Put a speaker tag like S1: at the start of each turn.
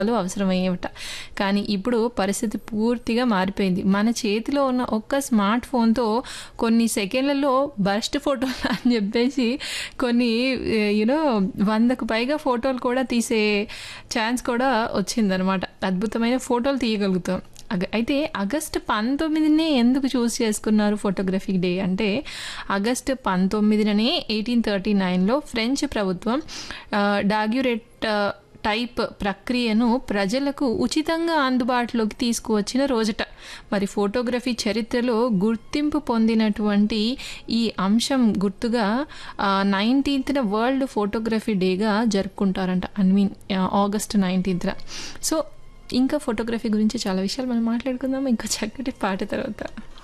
S1: లు అవసరమయ్యేవట కానీ ఇప్పుడు పరిస్థితి పూర్తిగా మారిపోయింది మన చేతిలో ఉన్న ఒక్క స్మార్ట్ ఫోన్తో కొన్ని సెకండ్లలో బస్ట్ ఫోటోలు అని చెప్పేసి కొన్ని యూనో వందకు పైగా ఫోటోలు కూడా తీసే ఛాన్స్ కూడా వచ్చిందనమాట అద్భుతమైన ఫోటోలు తీయగలుగుతాం అగ అయితే ఆగస్టు పంతొమ్మిదినే ఎందుకు చూస్ చేసుకున్నారు ఫోటోగ్రఫీ డే అంటే ఆగస్టు పంతొమ్మిదిననే ఎయిటీన్ థర్టీ నైన్లో ఫ్రెంచ్ ప్రభుత్వం డాగ్యురేట్ టైప్ ప్రక్రియను ప్రజలకు ఉచితంగా అందుబాటులోకి తీసుకువచ్చిన రోజట మరి ఫోటోగ్రఫీ చరిత్రలో గుర్తింపు పొందినటువంటి ఈ అంశం గుర్తుగా నైన్టీన్త్న వరల్డ్ ఫోటోగ్రఫీ డేగా జరుపుకుంటారంట ఐ మీన్ ఆగస్ట్ నైన్టీన్త్న సో ఇంకా ఫోటోగ్రఫీ గురించి చాలా విషయాలు మనం మాట్లాడుకుందాం ఇంకా చక్కటి పాట తర్వాత